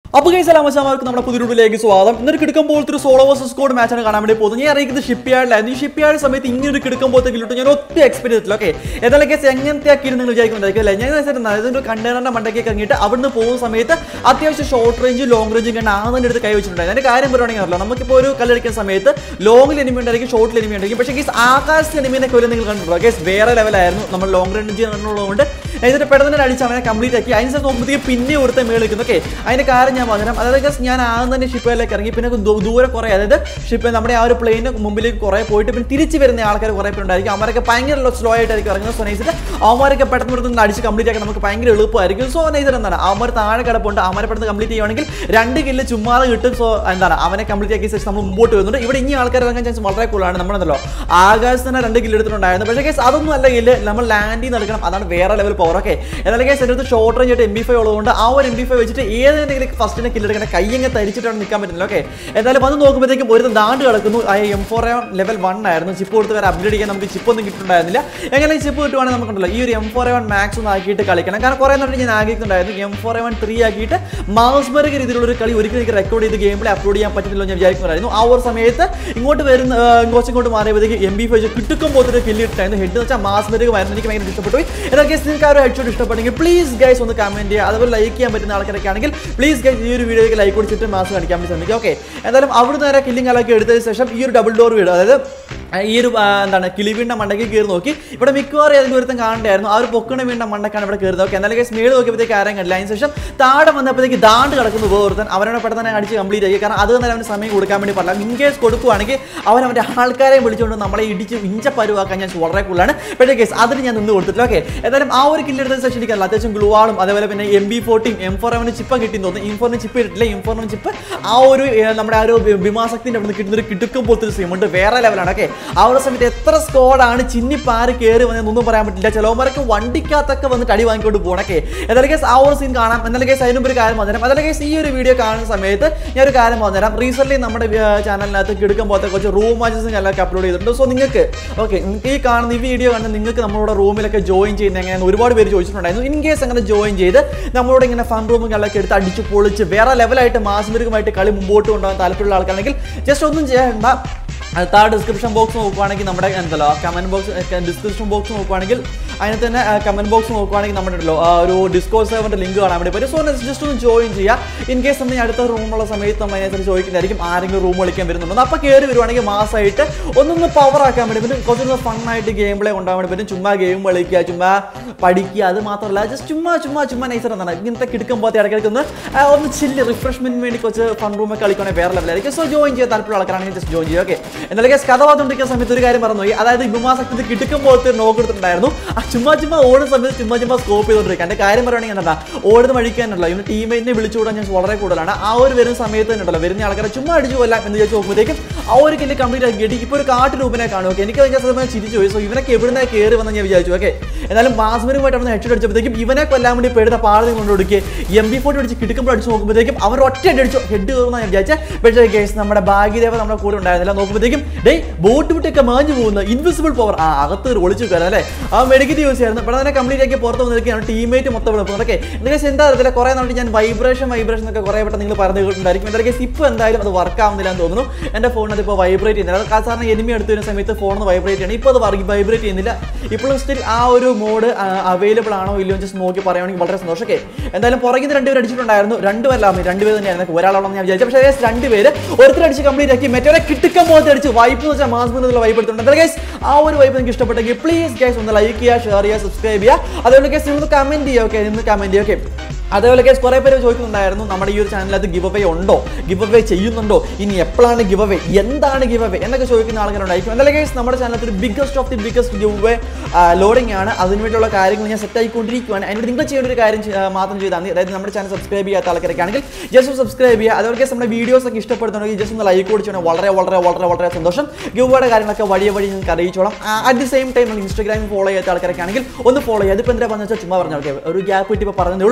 അപ്പോൾ കൈസ് അലാമച്ചാമാർക്ക് നമ്മുടെ പുതിയ വീഡിയോയിലേക്ക് സ്വാഗതം ഇന്നൊരു കിടക്കാൻ പോലത്തെ ഒരു സോളോ വേഴ്സസ് സ്കോഡ് മാച്ചാണ് കാണാൻ വേണ്ടി പോകുന്നത് ഞാൻ അറിയിക്കുന്നത് ഷിപ്പ് യാർഡിലായിരുന്നു ഈ ഷിപ്പ് യാർഡ് സമയത്ത് ഇങ്ങനെ ഒരു കിടക്കാൻ പോലത്തെ കിട്ടും ഞാൻ ഒത്തിരി എക്സ്പീരിയൻസ് ഇല്ല ഓക്കെ ഏതായാലും കേസ് എങ്ങനത്തെ ആക്കി നിങ്ങൾ വിചാരിക്കുന്നുണ്ടായിരിക്കും അല്ലേ ഞാൻ വെച്ചിട്ട് അതായത് ഒരു കണ്ടെയ്നറിന്റെ മണ്ടയ്ക്ക് ഇറങ്ങിയിട്ട് അവിടുന്ന് പോകുന്ന സമയത്ത് അത്യാവശ്യം ഷോർട്ട് റേഞ്ചും ലോങ് റേഞ്ചും കണ്ട് ആദ്യം എടുത്ത് കൈ വെച്ചിട്ടുണ്ടായിരുന്നു അതിന്റെ കാര്യം പറയുകയാണെങ്കിൽ അറിയില്ല നമുക്കിപ്പോൾ ഒരു കളി കളിക്കുന്ന സമയത്ത് ലോങ്ങിൽ എനിമി ഉണ്ടായിരിക്കും ഷോർട്ടിൽ എനിമി ഉണ്ടായിരിക്കും പക്ഷേ കേസ് ആകാശത്ത് എനിമിനെ കൊല്ലം നിങ്ങൾ കണ്ടിട്ടുണ്ടോ കേസ് വേറെ ലെവലായിരുന്നു നമ്മൾ ലോങ് റേഞ്ച് കണ്ടുള്ളതുകൊണ്ട് എന്നിട്ട് പെട്ടെന്ന് തന്നെ അടിച്ച് അവനെ കംപ്ലീറ്റ് ആക്കി അതിന് നോക്കുമ്പോഴത്തേക്ക് പിന്നെ ഒരുത്ത മേളിൽ നിൽക്കുന്നു ഓക്കെ അതിന്റെ കാര്യം ഞാൻ പറഞ്ഞുതരാം അതായത് guys ഞാൻ ആദ്യം തന്നെ ഷിപ്പിലേക്ക് ഇറങ്ങി പിന്നെ ദൂ- ദൂരെ കുറേ അതായത് ഷിപ്പ് നമ്മുടെ ആ ഒരു പ്ലെയിന് മുമ്പിലേക്ക് കുറേ പോയിട്ട് പിന്നെ തിരിച്ച് വരുന്ന ആൾക്കാർ കുറേ പേര് ഉണ്ടായിരിക്കും അവരൊക്കെ ഭയങ്കര സ്ലോ ആയിട്ടായിരിക്കും ഇറങ്ങുന്നത് സോ നൈസിട്ട് അവന്മാരൊക്കെ പെട്ടെന്ന് പെട്ടെന്ന് അടിച്ച് കംപ്ലീറ്റ് ആക്കാൻ നമുക്ക് ഭയങ്കര എളുപ്പമായിരിക്കും സോ നൈസർ എന്താണ് അവന്മാർ താഴെ കിടപ്പുണ്ട് അവന്മാരെ പെട്ടെന്ന് കംപ്ലീറ്റ് ചെയ്യുവാണെങ്കിൽ രണ്ട് കില്ല് ചുമ്മാതെ കിട്ടും സോ എന്താണ് അവനെ കംപ്ലീറ്റ് ആക്കിയ ശേഷം നമ്മൾ മുമ്പോട്ട് വരുന്നുണ്ട് ഇവിടെ ഇനി ആൾക്കാർ ഇറങ്ങാൻ ചാൻസ് വളരെ കൂടുതലാണ് നമ്മളെന്നല്ലോ ആകാശത്ത് തന്നെ രണ്ട് കില്ല് എടുത്തിട്ടുണ്ടായിരുന്നു പക്ഷേ കേസ് അതൊന്നും അല്ല കില്ല് നമ്മൾ ലാൻഡ് ചെയ്ത് നടക്കണം അതാണ് വേറെ ലെവൽ പവർ ഓക്കെ എന്നാലും കേസ് എൻ്റെ അടുത്ത് ഷോർട്ട് റേഞ്ച് ആയിട്ട് എം ബി ഫൈവ് ഉള്ളതുകൊണ്ട് ആ ഒരു എം ബി ഫൈവ് വെച്ചിട്ട് ഏതെങ്കിലും ഫസ്റ്റിനെ കില്ല് എടുക്കുന്ന കയ്യങ്ങ് തരിച്ചിട്ടാണ് നിൽക്കാൻ പറ്റുന്നില്ല ഓക്കെ എന്തായാലും വന്ന് നോക്കുമ്പോഴത്തേക്കും ഒരു ദാണ്ട് കിടക്കുന്നു ആ എം ഫോർ ലെവൽ വൺ ആയിരുന്നു ചിപ്പ് കൊടുത്ത് വരെ അപ്ഗ്രേഡ് ചെയ്യാൻ നമുക്ക് ചിപ്പ് ഒന്നും കിട്ടുന്നുണ്ടായിരുന്നില്ല എങ്ങനെ ചിപ്പ് കിട്ടുവാണെങ്കിൽ നമുക്കുണ്ടല്ലോ ഈ ഒരു എം ഫോർ വൺ മാക്സ് ഒന്ന് ആക്കിയിട്ട് കളിക്കണം കാരണം കുറേ നാട്ടിൽ ഞാൻ ആഗ്രഹിക്കുന്നുണ്ടായിരുന്നു എം ഫോർ വൺ ത്രീ ആക്കിയിട്ട് മാസ്ബർഗ് രീതിയിലുള്ള ഒരു കളി ഒരിക്കലും എനിക്ക് റെക്കോർഡ് ചെയ്ത് ഗെയിമിൽ അപ്ലോഡ് ചെയ്യാൻ പറ്റുന്നില്ല എന്ന് ഞാൻ വിചാരിക്കുന്നുണ്ടായിരുന്നു ആ ഒരു സമയത്ത് ഇങ്ങോട്ട് വരുന്ന കുറച്ചും ഇങ്ങോട്ട് മാറിയപ്പോഴത്തേക്ക് എം ബി ഫൈവ് കിട്ടുക്കും പോലത്തെ കില്ല് ഇട്ടായിരുന്നു ഹെഡ് എന്ന് വെച്ചാൽ മാസ്ബർഗ് വരുന്നത് എനിക്ക് ഭയങ്കര ഇഷ്ടപ്പെട്ടു പോയി എന്നാൽ കേസ് നിങ്ങൾക്ക് ആ ഒരു ഹെഡ് ഷോട്ട് ഇഷ്ടപ്പെട്ടെങ്കിൽ പ്ലീസ് ഗൈസ് ഒന്ന് കമന്റ് ചെയ്യുക അതുപോലെ ലൈക്ക് ചെയ്യാൻ പറ്റുന്ന ആൾക്കാരൊക്കെ ആണെങ്കിൽ പ്ലീസ് ഗൈസ് ഈ ഒരു വീഡിയോയ്ക്ക് ലൈക്ക് കൊടുത്തിട്ട് മാസ് കാണിക്കാൻ വേണ്ടി ശ്രമിക്കുക ഓക്കെ എന്തായാലും അവിടെ നേരെ കില്ലിംഗ് അലൊക്കെ എടുത്തതിന് ശേഷം ഈ ഒരു ഡബിൾ ഡോർ വീട് അതായത് ആ, ഈ ഒരു ആ, എന്താണ് കിളിവീണ്ട മണ്ടയ്ക്ക് കയറി നോക്കി ഇവിടെ മിക്കവാറും ഏതെങ്കിലും ഒരുത്തം കാണണ്ടായിരുന്നു ആ ഒരു പൊക്കണ വീണ്ട മണ്ടക്കാണ് ഇവിടെ കയറുന്നത് ഓക്കെ എന്നാലും കേസ് മേളിൽ നോക്കിയപ്പോഴത്തേക്ക് ആരെയും കണ്ടില്ല അതിന് ശേഷം താഴെ വന്നപ്പോഴത്തേക്ക് ദാണ്ട് കിടക്കുന്നു വേറൊരുത്തൻ അവനോട് പെട്ടെന്ന് തന്നെ അടിച്ച് കംപ്ലീറ്റ് ആക്കി കാരണം അത് തന്നെ അവന് സമയം കൊടുക്കാൻ വേണ്ടി പറഞ്ഞില്ല ഇൻ കേസ് കൊടുക്കുവാണെങ്കിൽ അവൻ അവൻ്റെ ആൾക്കാരെ വിളിച്ചുകൊണ്ട് നമ്മളെ ഇടിച്ച് ഇഞ്ച പരുവാക്കാൻ ഞാൻ വളരെ കൂടുതലാണ് പക്ഷേ കേസ് അതിന് ഞാൻ നിന്ന് കൊടുത്തിട്ടില്ല ഓക്കെ എന്തായാലും ആ ഒരു കില്ലെടുത്ത സെഷൻ എനിക്കല്ല അത്യാവശ്യം ഗ്ലൂവാളും അതേപോലെ പിന്നെ M B fourteen M four അവന് ചിപ്പ് കിട്ടി തോന്നുന്നു ഇൻ ഫോറിന് ചിപ്പ് ഇട്ടിട്ടില്ല ഇൻ ഫോറിന് ചിപ്പ് ആ ഒരു ഏ, നമ്മുടെ ആ ഒരു ഭീമാസക്തിൻ്റെ അവിടെ നിന്ന് കിട്ടുന്ന ഒരു കിടുക്കം പോലത്തെ ഒരു സിമുണ്ട് വേറെ ലെവലാണ് ഓക്കെ ആ ഒരു സമയത്ത് എത്ര സ്കോഡാണ് ചിന്നിപ്പാറ് കയറി വന്നതെന്നൊന്നും പറയാൻ പറ്റില്ല ചിലവന്മാരൊക്കെ വണ്ടിക്കകത്തൊക്കെ വന്നിട്ട് അടി വാങ്ങിക്കൊണ്ട് പോകണക്കെ എന്തായാലും കേസ് ആ ഒരു സീൻ കാണാം എന്നാലും കേസ് അതിനും ഒരു കാര്യം പറഞ്ഞുതരാം അതായത് കേസ് ഈ ഒരു വീഡിയോ കാണുന്ന സമയത്ത് ഞാൻ ഒരു കാര്യം പറഞ്ഞുതരാം റീസെന്റ് നമ്മുടെ ചാനലിനകത്ത് കിടക്കാൻ പോലത്തെ കുറച്ച് റൂം മാച്ചസും എല്ലാം അപ്ലോഡ് ചെയ്തിട്ടുണ്ട് സോ നിങ്ങൾക്ക് ഓക്കെ ഈ കാണുന്ന ഈ വീഡിയോ കണ്ട് നിങ്ങൾക്ക് നമ്മളുടെ റൂമിലൊക്കെ ജോയിൻ ചെയ്യുന്ന എങ്ങനെയാണെന്ന് ഒരുപാട് പേര് ചോദിച്ചിട്ടുണ്ടായിരുന്നു ഇൻ കേസ് അങ്ങനെ ജോയിൻ ചെയ്ത് നമ്മളോട് ഇങ്ങനെ ഫൺ റൂമുകളൊക്കെ എടുത്ത് അടിച്ച് പൊളിച്ച് വേറെ ലെവലായിട്ട് മാസ്മരികമായിട്ട് കളി മുമ്പോട്ട് കൊണ്ടുപോകാൻ താല്പര്യമുള്ള ആൾക്കാണെങ്കിൽ ജസ്റ്റ് ഒന്നും ചെയ്യണ്ട അത് താഴെ ഡിസ്ക്രിപ്ഷൻ ബോക്സ് നോക്കുവാണെങ്കിൽ നമ്മുടെ എന്തല്ലോ കമന്റ് ബോക്സ് ഡിസ്ക്രിപ്ഷൻ ബോക്സ് നോക്കുവാണെങ്കിൽ അതിനകത്ത് തന്നെ കമന്റ് ബോക്സ് നോക്കുവാണെങ്കിൽ നമ്മുടെ ഉണ്ടല്ലോ ആ ഒരു ഡിസ്കോസ് സെവൻ്റെ ലിങ്ക് കാണാൻ വേണ്ടി പറ്റും സോ ജസ്റ്റ് ഒന്ന് ജോയിൻ ചെയ്യുക ഇൻ കേസ് നമ്മൾ ഈ അടുത്ത റൂമുള്ള സമയത്ത് നമ്മൾ അതിനകത്ത് ചോദിക്കുന്നതായിരിക്കും ആരെങ്കിലും റൂം കളിക്കാൻ വരുന്നുണ്ടോ അപ്പോൾ കയറി വരുവാണെങ്കിൽ മാസമായിട്ട് ഒന്നൊന്ന് പവർ ആക്കാൻ വേണ്ടി പറ്റും കുറച്ചൊന്ന് ഫണ്ണായിട്ട് ഗെയിം പ്ലേ കൊണ്ടുപോകാൻ വേണ്ടി പറ്റും ചുമ്മാ ഗെയിം കളിക്കുക ചുമ്മാ പഠിക്കുക അത് മാത്രമല്ല ജസ്റ്റ് ചുമ്മാ ചുമ്മാ ചുമ്മാ നൈസർ എന്താണ് ഇങ്ങനത്തെ കിടക്കും പോലത്തെ ഇടയ്ക്കിടയ്ക്ക് ഒന്ന് ആ, ഒന്ന് ചില്ല് റിഫ്രഷ്മെന്റിന് വേണ്ടി കുറച്ച് ഫൺ റൂമൊക്കെ കളിക്കുകയാണെങ്കിൽ വേറെ ലെവലായിരിക്കും സോ ജോയിൻ ചെയ്യാൻ താല്പര്യമുള്ള ആൾക്കാരാണെങ്കിൽ ജസ്റ്റ് ജോയിൻ ചെയ്യുക ഓക്കെ എന്നാലും കേസ് കഥ പറഞ്ഞുകൊണ്ടിരിക്കുന്ന സമയത്ത് ഒരു കാര്യം പറഞ്ഞു പോയി അതായത് ഇബുമാസക്തി കിടക്കും പോലത്തെ നോക്ക് എടുത്തിട്ടുണ്ടായിരുന്നു ആ ചുമ്മാ ചുമ്മാ ഓടുന്ന സമയത്ത് ചുമ്മാ ചുമ്മാ സ്കോപ്പ് ചെയ്തുകൊണ്ടിരിക്കുക എൻ്റെ കാര്യം പറയുകയാണെങ്കിൽ എന്താ ഓടുന്ന വഴിക്കാനല്ല ഇവന് ടീമേറ്റിനെ വിളിച്ചുകൂടാൻ ഞാൻ വളരെ കൂടുതലാണ് ആ ഒരു വരുന്ന സമയത്ത് തന്നെ ഉണ്ടല്ലോ വരുന്ന ആൾക്കാരെ ചുമ്മാ അടിച്ചു കൊല്ലാം എന്ന് ചോദിച്ചു നോക്കുമ്പോഴത്തേക്കും ആ ഒരു കില്ല് കംപ്ലീറ്റ് ആക്കി കിട്ടി ഇപ്പോൾ ഒരു കാട്ടു രൂപനെ കാണും ഓക്കെ എനിക്ക് അതിൻ്റെ സമയം ചിരിച്ചു പോയി സോ ഇവനൊക്കെ എവിടുന്നേ കയറി വന്ന് ഞാൻ വിചാരിച്ചു ഓക്കെ എന്നാലും മാസ്മരുമായിട്ട് അവിടെ ഹെഡ് അടിച്ചപ്പോഴത്തേക്കും ഇവനെ കൊല്ലാൻ വേണ്ടി പെടുന്ന പാടുന്ന കൊണ്ട് കൊടുക്കുക എം ബി ഫോർട്ടി അടിച്ച് കിടക്കുമ്പോൾ അടിച്ച് നോക്കുമ്പോഴത്തേക്കും അവർ ഒറ്റ അടി അടിച്ചു ഹെഡ് കയറുന്ന ഞാൻ വിചാരിച്ചത് പക്ഷേ കേസ് നമ്മുടെ ഭാഗ്യദേവ നമ്മുടെ കൂടെ ഉണ്ടായിരുന്നില്ല നോക്കുമ്പോഴത്തേക്കും ഡേ ബോട്ട് വിട്ടൊക്കെ മാഞ്ഞു പോകുന്ന ഇൻവിസിബിൾ പവർ ആ അകത്ത് ഒരു ഒളിച്ചു കയറാം അല്ലേ ആ മെഡിക്കറ്റ് യൂസ് ചെയ്യായിരുന്നു ഇവിടെ തന്നെ കംപ്ലീറ്റ് ആക്കി പുറത്ത് വന്നിരിക്കുകയാണ് ടീമേറ്റ് മൊത്തം ഇവിടെ പോകുന്നത് ഓക്കെ എന്തായാലും എന്താ അറിയത്തില്ല കുറേ നാട്ടിൽ ഞാൻ വൈബ്രേഷൻ വൈബ്രേഷൻ ഒക്കെ കുറേ വട്ടം നിങ്ങൾ പറഞ്ഞു കേട്ടിട്ടുണ്ടായിരിക്കും എന്തായാലും കേസ് ഇപ്പോൾ എന്തായാലും അത് വർക്ക് ആവുന്നില്ല എന്ന് തോന്നുന്നു എൻ്റെ ഫോണിനകത്ത് ഇപ്പോൾ വൈബ്രേറ്റ് ചെയ്യുന്നില്ല അത് സാധാരണ എനിമി എടുത്ത് വരുന്ന സമയത്ത് ഫോണിൽ വൈബ്രേറ്റ് ചെയ്യണം ഇപ്പോൾ അത് വൈബ്രേറ്റ് ചെയ്യുന്നില്ല ഇപ്പോഴും സ്റ്റിൽ ആ ഒരു മോഡ് അവൈലബിൾ ആണോ ഇല്ലയോ ജസ്റ്റ് നോക്കി പറയുകയാണെങ്കിൽ വളരെ സന്തോഷം ഓക്കെ എന്തായാലും പുറകിൽ നിന്ന് രണ്ടുപേർ അടിച്ചിട്ടുണ്ടായിരുന്നു രണ്ടുപേരല്ല രണ്ടുപേർ തന്നെയായിരുന്നു ഒരാളാണെന്ന് ഞാൻ വിചാരിച്ചു പക്ഷേ yes, രണ്ടുപേര് ഒരുത്തർ അടിച്ച് കംപ്ലീറ്റ് ആക്കി മറ്റൊരെ കിട്ടുക്കം പോലത്തെ അടിച്ച് വൈപ്പ് എന്ന് വെച്ചാൽ മാസ് എന്നുള്ള വൈപ്പ് എടുത്തിട്ടുണ്ട് എന്തായാലും guys, ആ ഒരു വൈപ്പ് നിങ്ങൾക്ക് ഇഷ്ടപ്പെട്ടെങ്കിൽ പ്ലീസ് ഗൈസ് ഒന്ന് ലൈക്ക് ചെയ്യുക ഷെയർ ചെയ്യുക സബ്സ്ക്രൈബ് ചെയ്യുക അതുപോലെ ഗൈസ് നിങ്ങൾ കമന്റ് ചെയ്യുക ഓക്കെ നിന്ന് കമന്റ് ചെയ്യുക ഓക്കെ അതേപോലെ കേസ് കുറേ പേര് ചോദിക്കുന്നുണ്ടായിരുന്നു നമ്മുടെ ഈ ഒരു ചാനലിനകത്ത് ഗിവ് അവേ ഉണ്ടോ ഗിവ് അവേ ചെയ്യുന്നുണ്ടോ ഇനി എപ്പോഴാണ് ഗിവ് അവേ എന്താണ് ഗിവ് അവേ എന്നൊക്കെ ചോദിക്കുന്ന ആൾക്കാരുണ്ടായിരിക്കും എന്തായാലും കേസ് നമ്മുടെ ചാനലത്തിൽ ഒരു biggest of the biggest give away loading ആണ് അതിന് വേണ്ടിയുള്ള കാര്യങ്ങൾ ഞാൻ സെറ്റ് ആയിക്കൊണ്ടിരിക്കുകയാണ് അതിനോട് നിങ്ങൾ ചെയ്യേണ്ട ഒരു കാര്യം ചെയ്യ- മാത്രം ചെയ്താൽ മതി അതായത് നമ്മുടെ ചാനൽ സബ്സ്ക്രൈബ് ചെയ്യാത്ത ആൾക്കാരൊക്കെ ആണെങ്കിൽ ജസ്റ്റ് സബ്സ്ക്രൈബ് ചെയ്യുക അതുപോലെ കേസ് നമ്മുടെ വീഡിയോസ് ഒക്കെ ഇഷ്ടപ്പെടുന്നുണ്ടെങ്കിൽ ജസ്റ്റ് ഒന്ന് ലൈക്ക് കൊടുച്ചാൽ വളരെ വളരെ വളരെ വളരെ സന്തോഷം ഗിവയുടെ കാര്യങ്ങളൊക്കെ വഴിയെ വഴി നിങ്ങൾക്ക് അറിയിച്ചോളാം അറ്റ് ദി സെയിം ടൈം നമ്മൾ ഇൻസ്റ്റാഗ്രാമിൽ ഫോളോ ചെയ്യാത്ത ആൾക്കാരൊക്കെ ആണെങ്കിൽ ഒന്ന് ഫോളോ ചെയ്യുക അതിപ്പോൾ എന്താ പറഞ്ഞു വെച്ചാൽ ചുമ്മാ പറഞ്ഞാൽ ഓക്കെ ഒരു ഗ്യാപ്പ് കിട്ടി ഇപ്പോൾ പറഞ്ഞതേ ഉള്ളൂ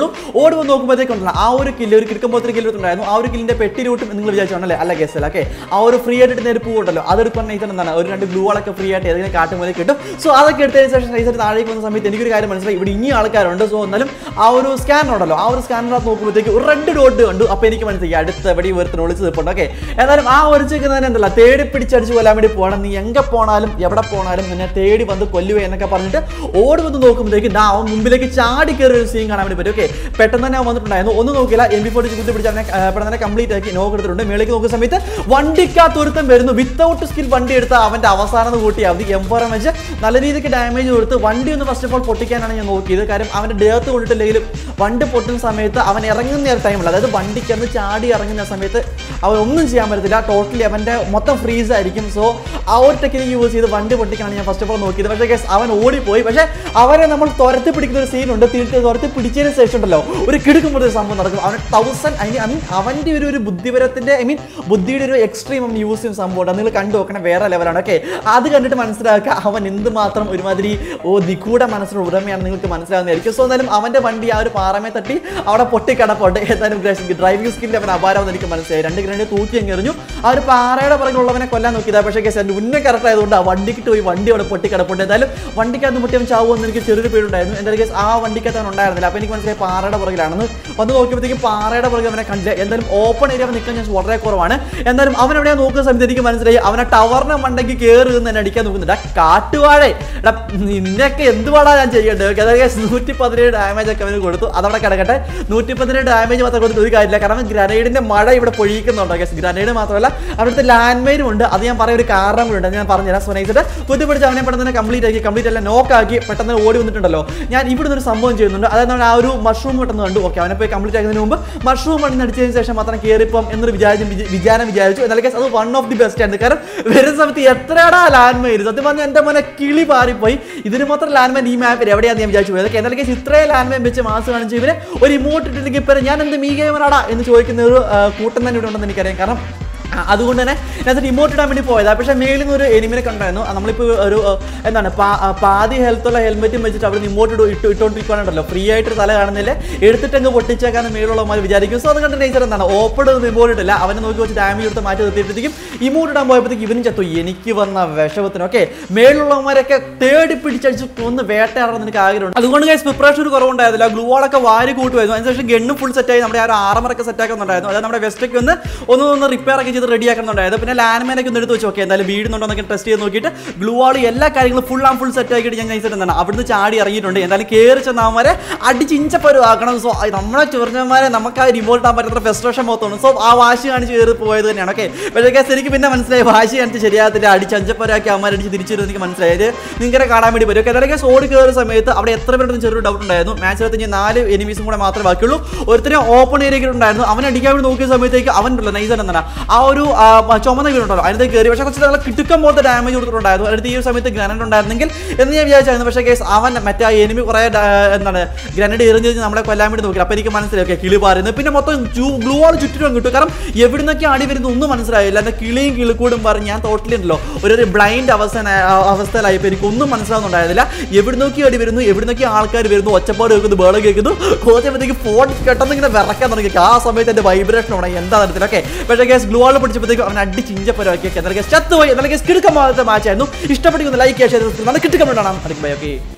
ഓടി വന്ന് നോക്കുമ്പോഴത്തേക്കുണ്ടല്ലോ ആ ഒരു കില്ല് ഒരു കിടക്കുമ്പോഴത്തെ കില്ല് ഉണ്ടായിരുന്നു ആ ഒരു കില്ലിന്റെ പെട്ടി റൂട്ടും നിങ്ങൾ വിചാരിച്ചാണല്ലേ അല്ല ഗസ് ഓക്കെ ആ ഒരു ഫ്രീ ആയിട്ട് ഇടുന്ന ഒരു പൂ ഉണ്ടല്ലോ അതെടുക്കാൻ നൈസർ എന്താണ് ഒരു രണ്ട് ഗ്ലൂ ഒക്കെ ഫ്രീ ആയിട്ട് ഏതെങ്കിലും കാട്ടുമ്പോൾ കിട്ടും സോ അതൊക്കെ എടുത്തതിന് ശേഷം നൈസർ താഴേക്ക് വന്ന സമയത്ത് എനിക്കൊരു കാര്യം മനസ്സിലായി ഇവിടെ ഇനി ആൾക്കാരുണ്ട് സോ എന്നാലും ആ ഒരു സ്കാനർ ഉണ്ടല്ലോ ആ ഒരു സ്കാനറിനകത്ത് നോക്കുമ്പോഴത്തേക്ക് ഒരു റെഡ് ഡോട്ട് കണ്ടു അപ്പോൾ എനിക്ക് മനസ്സിലായി അടുത്ത എവിടെ ഒരുത്തിന് ഒളിച്ച് നിൽപ്പുണ്ട് ഓക്കെ ഏതായാലും ആ ഒളിച്ചിരിക്കുന്നതിന് എന്തല്ല തേടി പിടിച്ചടിച്ച് കൊല്ലാൻ വേണ്ടി പോകണം നീ എங்கே പോണാലും എവിടെ പോണാലും നിന്നെ തേടി വന്ന് കൊല്ലുക എന്നൊക്കെ പറഞ്ഞിട്ട് ഓടി വന്ന് നോക്കുമ്പോഴത്തേക്ക് ദാ അവൻ മുമ്പിലേക്ക് ചാടി കയറി ഒരു സീൻ കാണാൻ വേണ്ടി പറ്റും ഓക്കെ പെട്ടെന്ന് തന്നെ അവൻ വന്നിട്ടുണ്ടായിരുന്നു ഒന്നും നോക്കിയില്ല എം ബി ഫോർട്ടി കുത്തി പിടിച്ച് അവനെ ആ, പെട്ടെന്ന് തന്നെ കംപ്ലീറ്റ് ആക്കി നോക്ക് എടുത്തിട്ടുണ്ട് മേലേക്ക് നോക്കുന്ന സമയത്ത് വണ്ടിക്കകത്ത് ഒരുത്തം വരുന്നു വിത്തൗട്ട് സ്കിൽ വണ്ടി എടുത്ത അവന്റെ അവസാനം കൂട്ടി അവധി എംപോറം വെച്ച് നല്ല രീതിക്ക് ഡാമേജ് കൊടുത്ത് വണ്ടി ഒന്ന് ഫസ്റ്റ് ഓഫ് ഓൾ പൊട്ടിക്കാനാണ് ഞാൻ നോക്കിയത് കാര്യം അവന്റെ ദേഹത്ത് കൊണ്ടിട്ടില്ലെങ്കിലും വണ്ടി പൊട്ടുന്ന സമയത്ത് അവൻ ഇറങ്ങുന്ന ഒരു ടൈമില്ല അതായത് വണ്ടിക്ക് അന്ന് ചാടി ഇറങ്ങുന്ന സമയത്ത് അവൻ ഒന്നും ചെയ്യാൻ പറ്റത്തില്ല ടോട്ടലി അവന്റെ മൊത്തം ഫ്രീസ് ആയിരിക്കും സോ ആ ഒരു ടെക്നിക്ക് യൂസ് ചെയ്ത് വണ്ടി പൊട്ടിക്കാനാണ് ഞാൻ ഫസ്റ്റ് ഓഫ് ഓൾ നോക്കിയത് പക്ഷേ guys, അവൻ ഓടിപ്പോയി പക്ഷേ അവരെ നമ്മൾ തുരത്തി പിടിക്കുന്ന ഒരു സീൻ ഉണ്ട് തീർത്ത് തുരത്തി പിടിച്ചതിന് ശേഷം ഉണ്ടല്ലോ ഒരു കിടുക്കുമ്പോൾ ഒരു സംഭവം നടക്കും അവൻ തൗസൻഡ് ഐ മീൻ അവന്റെ ഒരു ഒരു ബുദ്ധിപരത്തിന്റെ ഐ മീൻ ബുദ്ധിയുടെ ഒരു എക്സ്ട്രീം അവൻ യൂസ് ചെയ്യുന്ന സംഭവം ഉണ്ട് നിങ്ങൾ കണ്ടു നോക്കണ വേറെ ലെവലാണ് ഓക്കെ അത് കണ്ടിട്ട് മനസ്സിലാക്കുക അവൻ എന്തുമാത്രം ഒരുമാതിരി ഓ നിഗൂഢ മനസ്സിന് ഉടമയാണ് നിങ്ങൾക്ക് മനസ്സിലാവുന്നതായിരിക്കും സോ എന്നാലും അവന്റെ വണ്ടി ആ ഒരു പാറമേ തട്ടി അവിടെ പൊട്ടിക്കടപ്പുണ്ട് ഏതായാലും ഡ്രൈവിംഗ് സ്കില്ലിൽ അവൻ അപാരമെന്ന് എനിക്ക് മനസ്സിലായി രണ്ട് ഗ്രണ്ട് തൂക്കി അങ്ങ് എറിഞ്ഞു ആ ഒരു പാറയുടെ പുറകുള്ളവനെ കൊല്ലാൻ നോക്കിയതാ പക്ഷേ കേസ് എൻ്റെ ഉന്നം കറക്റ്റ് ആയതുകൊണ്ട് ആ വണ്ടിക്കിട്ട് പോയി വണ്ടി അവിടെ പൊട്ടിക്കിടപ്പുണ്ട് എന്തായാലും വണ്ടിക്കകത്ത് മുട്ടി അവൻ ചാവുമെന്ന് എനിക്ക് ചെറിയൊരു പേരുണ്ടായിരുന്നു എന്തായാലും കേസ് ആ വണ്ടിക്കകത്ത് അവൻ ഉണ്ടായിരുന്നില്ല അപ്പോൾ എനിക്ക് മനസ്സിലായി പാറയുടെ പുറകിലാണെന്ന് വന്ന് നോക്കിയപ്പോഴത്തേക്കും പാറയുടെ പുറകെ അവനെ കണ്ടില്ല എന്തായാലും ഓപ്പൺ ഏരിയ നിൽക്കാൻ ചാൻസ് വളരെ കുറവാണ് എന്തായാലും അവൻ എവിടെയാ നോക്കുന്ന സമയത്ത് എനിക്ക് മനസ്സിലായി അവനെ ടവറിനെ മണ്ടയ്ക്ക് കയറി നിന്ന് എന്നെ അടിക്കാൻ നോക്കുന്നുണ്ട് ആ കാട്ടുവാഴേ എടാ നിന്നെയൊക്കെ എന്തുവാടാ ഞാൻ ചെയ്യേണ്ടത് അതായത് നൂറ്റി പതിനേഴ് ഡാമേജ് ഒക്കെ അവന് കൊടുത്തു അതവിടെ കിടക്കട്ടെ നൂറ്റി പതിനേഴ് ഡാമേജ് മാത്രം കൊടുത്തിട്ട് ഒരു കാര്യമില്ല കാരണം ഗ്രനേഡിന്റെ മഴ ഇവിടെ പൊഴിക്കുന്നുണ്ട് ഗസ് ഗ്രനേഡ് മാത്രമല്ല അവിടുത്തെ ലാൻഡ് മൈനും ഉണ്ട് അത് ഞാൻ പറയാൻ ഒരു കാരണം കൂടെ ഉണ്ട് അത് ഞാൻ പറഞ്ഞുതരാം സുനൈസിട്ട് കുത്തിപ്പിടിച്ച് അവനെ പെട്ടെന്ന് തന്നെ കംപ്ലീറ്റ് ആക്കി കംപ്ലീറ്റ് എല്ലാം നോക്കാക്കി പെട്ടെന്ന് ഓടി വന്നിട്ടുണ്ടല്ലോ ഞാൻ ഇവിടുന്ന് ഒരു സംഭവം ചെയ്യുന്നുണ്ട് അതായത് നമ്മൾ ആ ഒരു മഷ്റൂം പെട്ടെന്ന് കണ്ടു ഓക്കെ അവനെ പോയി കംപ്ലീറ്റ് ആക്കുന്നതിന് മുമ്പ് മഷ്റൂം മണ്ണിന് അടിച്ചതിന് ശേഷം മാത്രം കയറിപ്പം എന്നൊരു വിചാരിച്ചു വിച- വിചാരം വിചാരിച്ചു എന്നാൽ കേസ് അത് വൺ ഓഫ് ദി ബെസ്റ്റ് ആണ് കാരണം വരുന്ന സമയത്ത് എത്രയാടാ ലാൻഡ് മൈൻ സത്യം പറഞ്ഞാൽ എൻ്റെ മോനെ കിളി പാറിപ്പോയി ഇതിന് മാത്രം ലാൻഡ് മൈൻ ഈ മാപ്പിൽ എവിടെയാണെന്ന് ഞാൻ വിചാരിച്ചു പോയത് എന്നാൽ കേസ് ഇത്രയും ലാൻഡ് മൈൻ വെച്ച് മാസ് കാണിച്ച് ഇവരെ ഒരു ഇമോട്ട് ഇട്ടില്ലെങ്കിൽ ഇപ്പം ഞാൻ എന്ത് മീ ഗെയിമറാടാ എന്ന് ചോദിക്കുന്ന ഒരു ആ, കൂട്ടം തന്നെ ഇവിടെ ഉണ്ടെന്ന് എനിക്കറിയാം കാരണം ആ, അതുകൊണ്ട് തന്നെ ഞാൻ ഇമോട്ട് ഇടാൻ വേണ്ടി പോയതാ പക്ഷേ മേളിൽ നിന്ന് ഒരു എനിമിനെ കണ്ടായിരുന്നു ആ, നമ്മളിപ്പോൾ ഒരു ആ, എന്താണ് പാ- ആ, പാതി ഹെൽത്തുള്ള ഹെൽമെറ്റും വെച്ചിട്ട് അവിടെ ഇമോട്ട് ഇട്ട് ഇട്ട് ഇട്ടുകൊണ്ടിരിക്കുകയാണല്ലോ ഫ്രീ ആയിട്ട് തല കാണുന്നില്ല എടുത്തിട്ടങ്ങ് പൊട്ടിച്ചേക്കാന്ന് മേളുള്ളമാർ വിചാരിക്കും സോ അത് കണ്ട് നേച്ചർ എന്താണ് ഓപ്പൺ ഇമോട്ട് ഇട്ടില്ല അവനെ നോക്കി വെച്ച് ഡാമേജ് എടുത്ത് മാറ്റി നിർത്തിയപ്പോഴത്തേക്കും ഇമോട്ട് ഇടാൻ പോയപ്പോഴത്തേക്ക് ഇവനും ചത്തു എനിക്ക് വന്ന വിഷമത്തിന് ഓക്കെ മേളുള്ളവന്മാരൊക്കെ തേടി പിടിച്ചടിച്ച് ഒന്ന് വേട്ടയാടണം എനിക്ക് ആഗ്രഹമുണ്ട് അതുകൊണ്ട് ഗൈസ് പ്രിപ്പറേഷൻ ഒരു കുറവുണ്ടായിരുന്നില്ല ഗ്ലൂവോളൊക്കെ വാരി കൂട്ടുമായിരുന്നു അതിനുശേഷം ഗണ്ണും ഫുൾ സെറ്റായി നമ്മുടെ ആ ഒരു ആറമറൊക്കെ സെറ്റ് ആക്കുന്നുണ്ടായിരുന്നു അതായത് നമ്മുടെ വെസ്റ്റൊക്കെ ഒന്ന് ഒന്ന് ഒന്ന് റിപ്പയർ ഒക്കെ ചെയ്ത് റെഡി ആക്കുന്നുണ്ടായിരുന്നു പിന്നെ ലാൻഡ്മാനൊക്കെ ഒന്ന് എടുത്ത് വെച്ച് ഓക്കെ എന്തായാലും വീടുന്നുണ്ടോ എന്നൊക്കെ ടെസ്റ്റ് ചെയ്ത് നോക്കിയിട്ട് ഗ്ലൂ വാൾ എല്ലാ കാര്യങ്ങളും ഫുൾ ആൻഡ് ഫുൾ സെറ്റ് ആക്കിയിട്ട് ഞാൻ നൈസായിട്ട് എന്താണ് അവിടുന്ന് ചാടി ഇറങ്ങിയിട്ടുണ്ട് എന്തായാലും കയറി ചെന്ന അവന്മാരെ അടിച്ച് ഇഞ്ചപ്പരു ആക്കണം സോ നമ്മളെ ചെറുഞ്ഞന്മാരെ നമുക്ക് ആ റിമോട്ട് ആകാൻ പറ്റുന്ന ഫ്രസ്ട്രേഷൻ മൊത്തമാണ് സോ ആ വാശി കാണിച്ച് കയറി പോയത് തന്നെയാണ് ഓക്കെ പക്ഷേ കേസ് എനിക്ക് പിന്നെ മനസ്സിലായി വാശി കാണിച്ച് ശരിയാകത്തില്ല അടിച്ച് അഞ്ചപ്പരാക്കി അമ്മ അടിച്ച് തിരിച്ചു വരുന്നത് എനിക്ക് മനസ്സിലായത് നിങ്ങളെ കാണാൻ വേണ്ടി പറ്റും ഓക്കെ എന്തായാലും കേസ് ഓടി കയറുന്ന സമയത്ത് അവിടെ എത്ര പേരുടെ ചെറിയൊരു ഡൗട്ട് ഉണ്ടായിരുന്നു മാച്ചിനകത്ത് ഇനി നാല് എനിമീസും കൂടെ മാത്രമേ ബാക്കിയുള്ളൂ ഒരുത്തരം ഓപ്പൺ ഏരിയ ഉണ്ടായിരുന്നു അവൻ അടിക്കാൻ വേണ്ടി നോക്കിയ സമയത്തേക്ക് അവൻ ഉണ്ടല്ലോ നൈസൻ എന്താണ് ആ ഒരു ആ, ചുമന്ന വീടുണ്ടല്ലോ അതിനകത്ത് കയറി പക്ഷേ കുറച്ച് നല്ല കിട്ടുക്കം പോലത്തെ ഡാമേജ് കൊടുത്തിട്ടുണ്ടായിരുന്നു അടുത്ത് ഈ ഒരു സമയത്ത് ഗ്രനഡ് ഉണ്ടായിരുന്നെങ്കിൽ എന്ന് ഞാൻ വിചാരിച്ചായിരുന്നു പക്ഷേ കേസ് അവൻ മറ്റേ ആ എനിമി കുറേ ഡ- എന്താണ് ഗ്രനഡ് എറിഞ്ഞ് നമ്മളെ കൊല്ലാൻ വേണ്ടി നോക്കി അപ്പോൾ എനിക്ക് മനസ്സിലായി ഓക്കെ കിളി പാറുന്നത് പിന്നെ മൊത്തം ഗ്ലൂ വാൾ ചുറ്റിനും കിട്ടും കാരണം എവിടുന്നൊക്കെ അടി വരുന്നത് ഒന്നും മനസ്സിലായില്ല എന്നാൽ കിളിയും കിളിക്കൂടും പറഞ്ഞ് ഞാൻ ടോട്ടലി ഉണ്ടല്ലോ ഒരു ബ്ലൈൻഡ് അവസ്ഥ അവസ്ഥയിലായപ്പോൾ എനിക്ക് ഒന്നും മനസ്സിലാവുന്നുണ്ടായിരുന്നില്ല എവിടുന്നൊക്കെ അടി വരുന്നു എവിടുന്നൊക്കെ ആൾക്കാർ വരുന്നു ഒച്ചപ്പാട് കേൾക്കുന്നു ബേളം കേൾക്കുന്നു കുറച്ചപ്പോഴത്തേക്ക് ഫോൺ പെട്ടെന്ന് ഇങ്ങനെ വിറക്കാൻ തുടങ്ങി ആ സമയത്ത് എൻ്റെ വൈബ്രേഷൻ ഉണങ്ങി എന്താ തരത്തിൽ ഓക്കെ പക്ഷേ കേസ് ഗ്ലൂ വാൾ പിടിച്ചപ്പോഴത്തേക്കും അവൻ അടി ചിഞ്ചപ്പരമാക്കി എന്നാൽ കേസ് ചത്തുപോയി എന്നാൽ കേസ് കിടക്കാൻ മാറ്റ മാച്ചായിരുന്നു ഇഷ്ടപ്പെട്ടെങ്കിൽ ലൈക്ക് ചെയ്യാൻ കിട്ടുമ്പോൾ കാണാം ബൈ ഓക്കെ